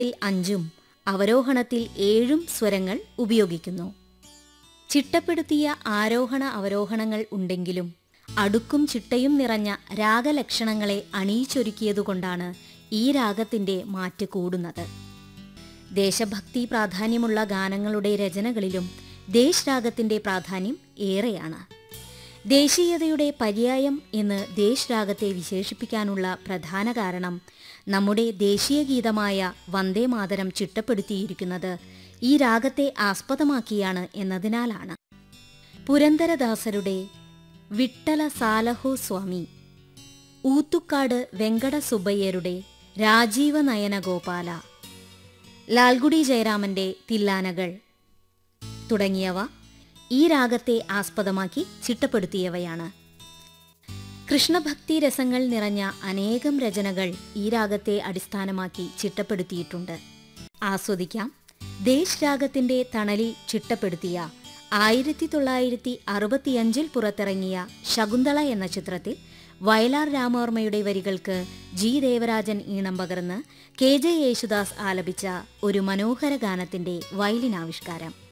അഞ്ചും അവരോഹണത്തിൽ ഏഴും സ്വരങ്ങൾ ഉപയോഗിക്കുന്നു ചിട്ടപ്പെടുത്തിയ ആരോഹണ അവരോഹണങ്ങൾ ഉണ്ടെങ്കിലും അടുക്കും ചിട്ടയും നിറഞ്ഞ രാഗലക്ഷണങ്ങളെ അണിയിച്ചൊരുക്കിയതുകൊണ്ടാണ് ഈ രാഗത്തിന്റെ മാറ്റ് കൂടുന്നത് ദേശഭക്തി പ്രാധാന്യമുള്ള ഗാനങ്ങളുടെ രചനകളിലും ദേശ് രാഗത്തിന്റെ പ്രാധാന്യം ഏറെയാണ് ദേശീയതയുടെ പര്യായം എന്ന് ദേശ് രാഗത്തെ വിശേഷിപ്പിക്കാനുള്ള പ്രധാന കാരണം നമ്മുടെ ദേശീയ ഗീതമായ വന്ദേ മാതരം ചിട്ടപ്പെടുത്തിയിരിക്കുന്നത് ഈ രാഗത്തെ ആസ്പദമാക്കിയാണ് എന്നതിനാലാണ് പുരന്ദരദാസരുടെ വിട്ടല സാലഹു സ്വാമി ഊത്തുക്കാട് വെങ്കട സുബ്ബയ്യരുടെ രാജീവ നയന ഗോപാല ലാൽഗുഡി ജയരാമന്റെ തില്ലാനകൾ തുടങ്ങിയവ ഈ രാഗത്തെ ആസ്പദമാക്കി ചിട്ടപ്പെടുത്തിയവയാണ് കൃഷ്ണഭക്തി രസങ്ങൾ നിറഞ്ഞ അനേകം രചനകൾ ഈ രാഗത്തെ അടിസ്ഥാനമാക്കി ചിട്ടപ്പെടുത്തിയിട്ടുണ്ട് ആസ്വദിക്കാം ദേശ് രാഗത്തിന്റെ തണലിൽ ചിട്ടപ്പെടുത്തിയ ആയിരത്തി തൊള്ളായിരത്തി അറുപത്തിയഞ്ചിൽ പുറത്തിറങ്ങിയ ശകുന്തള എന്ന ചിത്രത്തിൽ വയലാർ രാമവർമ്മയുടെ വരികൾക്ക് ജി ദേവരാജൻ ഈണം പകർന്ന് കെ ജെ യേശുദാസ് ആലപിച്ച ഒരു മനോഹര ഗാനത്തിന്റെ വയലിനാവിഷ്കാരം